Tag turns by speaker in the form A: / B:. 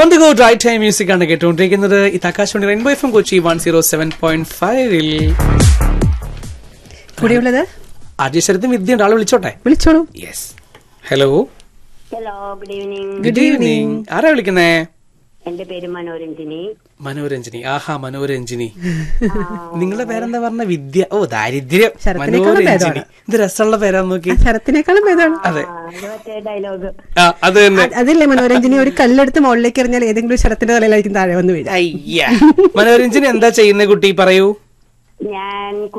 A: On the go right time music ആണ് കേട്ടുകൊണ്ടിരിക്കുന്നത് ഇത് Akashvani rainbow F M Kochi one zero seven point ഫൈവിൽ
B: കൂടെയുള്ളത്
A: ആദ്യ ശരത്തും വിദ്യയുണ്ട് ആളെ വിളിച്ചോട്ടെ
B: വിളിച്ചോളൂ
A: yes hello
C: hello good evening
A: good evening ആരാ വിളിക്കുന്നേ
C: എന്റെ പേര് മനോരഞ്ജിനി
A: മനോരഞ്ജിനി ആഹാ മനോരഞ്ജിനി നിങ്ങളുടെ പേരെന്താ പറഞ്ഞ വിദ്യ ഓ ദാരിദ്ര്യം
B: ശരത്തിനേക്കാളും
A: മനോരഞ്ജിനി
B: ഭേദമാണ്.
A: ഇത് രസമുള്ള പേരാന്ന് നോക്കി
B: ശരത്തിനേക്കാളും ഭേദമാണ്
A: അതെ
C: ആ, ഇത് മറ്റേ ഡയലോഗ്
A: ആ അത് തന്നെ
B: അത് അതില്ലേ മനോരഞ്ജനി ഒരു കല്ലെടുത്ത് മുകളിലേക്ക് എറിഞ്ഞാൽ ഏതെങ്കിലും ഒരു ശരത്തിന്റെ തലയിലായിരിക്കും താഴെ വന്ന് വീഴുക
A: അയ്യ മനോരഞ്ജിനി എന്താ ചെയ്യുന്ന കുട്ടി പറയൂ
C: ഞാൻ